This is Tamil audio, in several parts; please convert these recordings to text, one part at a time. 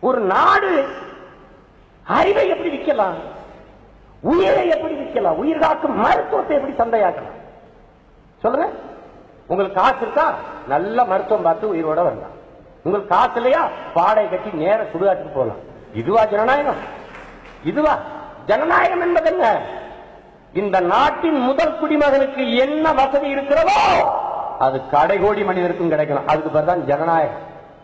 ஒரு நாடு அறிவை எப்படி விற்கலாம் உயிரை எப்படி விற்கலாம் உயிர் காக்கும் மருத்துவத்தை எப்படி சந்தையாக்கலாம் சொல்லுங்க உங்களுக்கு காசு இருக்கா நல்ல மருத்துவம் பார்த்து உயிரோட வரலாம் உங்களுக்கு காசு இல்லையா பாடை கட்டி நேர சுடுகாட்டுக்கு போகலாம் இதுவா ஜனநாயகம் இதுவா ஜனநாயகம் என்பது என்ன இந்த நாட்டின் முதல் குடிமகனுக்கு என்ன வசதி இருக்கிறதோ அது கடைகோடி மனிதருக்கும் கிடைக்கணும் அதுக்கு பேர் தான் ஜனநாயகம்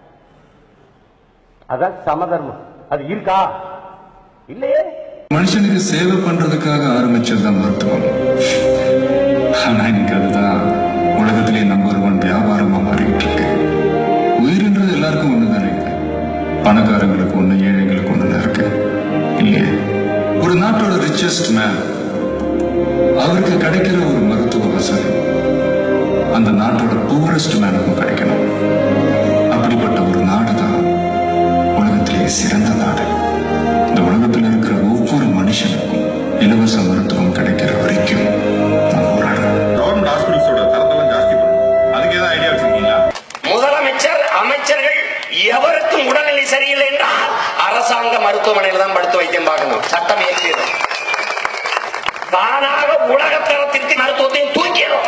அதான் சமதர்மம் அது இருக்கா இல்லையே மனுஷனுக்கு சேவை பண்றதுக்காக ஆரம்பிச்சதுதான் மருத்துவம் ஆனா இன்னைக்கு அதுதான் உலகத்திலே நம்பர் ஒன் வியாபாரமா மாறிட்டு இருக்கு உயிர்ன்றது எல்லாருக்கும் ஒண்ணுதானே பணக்காரங்களுக்கு ஒண்ணு ஏழைங்களுக்கு ஒண்ணு இருக்கு இல்லையே ஒரு நாட்டோட ரிச்சஸ்ட் மேன் அவருக்கு கிடைக்கிற ஒரு மருத்துவ வசதி அந்த நாட்டோட பூரஸ்ட் மேனுக்கும் கிடைக்கணும் அப்படிப்பட்ட ஒரு நாடு தான் உலகத்திலேயே சிறந்த நாடு இந்த உலகத்தில் இருக்கிற ஒவ்வொரு மனுஷனுக்கும் இலவச மருத்துவம் கிடைக்கிற வரைக்கும் நான் போராடுறேன் கவர்மெண்ட் ஹாஸ்பிட்டல்ஸோட தரத்தெல்லாம் ஜாஸ்தி பண்ணணும் அதுக்கு ஏதாவது ஐடியா வச்சிருக்கீங்களா முதலமைச்சர் அமைச்சர்கள் எவருக்கும் உடல்நிலை சரியில்லை என்றால் அரசாங்க மருத்துவமனையில் தான் படுத்து வைத்தியம் பார்க்கணும் சட்டம் இயற்றியது தானாக உலகத்தரத்திற்கு மருத்துவத்தையும் தூக்கிடும்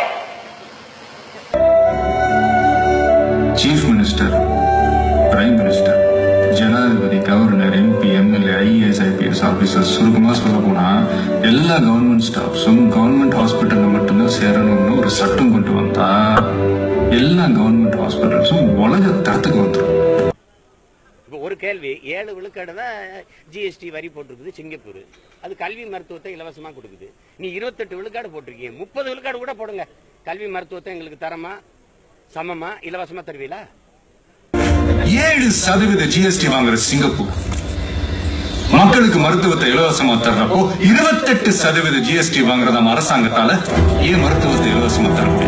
சீஃப் மினிஸ்டர் பிரைம் மினிஸ்டர் ஜனாதிபதி governor MP MLA IAS IPS officers சுருக்கமா சொல்ல போனா எல்லா கவர்மெண்ட் ஸ்டாஃப்ஸும் கவர்மெண்ட் ஹாஸ்பிட்டல்ல மட்டும்தான் சேரணும்னு ஒரு சட்டம் கொண்டு வந்தா எல்லா கவர்மெண்ட் ஹாஸ்பிட்டல்ஸும் உலக தரத்துக்கு வந்துடும் இப்போ ஒரு கேள்வி ஏழு விழுக்காடு தான் ஜிஎஸ்டி வரி போட்டிருக்குது சிங்கப்பூர் அது கல்வி மருத்துவத்தை இலவசமா கொடுக்குது நீ இருபத்தெட்டு விழுக்காடு போட்டிருக்கீங்க முப்பது விழுக்காடு கூட போடுங்க கல்வி மருத்துவத்தை எங்களுக்கு தரமா சமமா இலவசமா தருவீங்களா ஏழு சதவீத ஜிஎஸ்டி வாங்குற சிங்கப்பூர் மக்களுக்கு மருத்துவத்தை இலவசமா தர்றப்போ இருபத்தெட்டு சதவீத ஜிஎஸ்டி வாங்குறதாம் அரசாங்கத்தால ஏன் மருத்துவத்தை இலவசமா தர முடியும்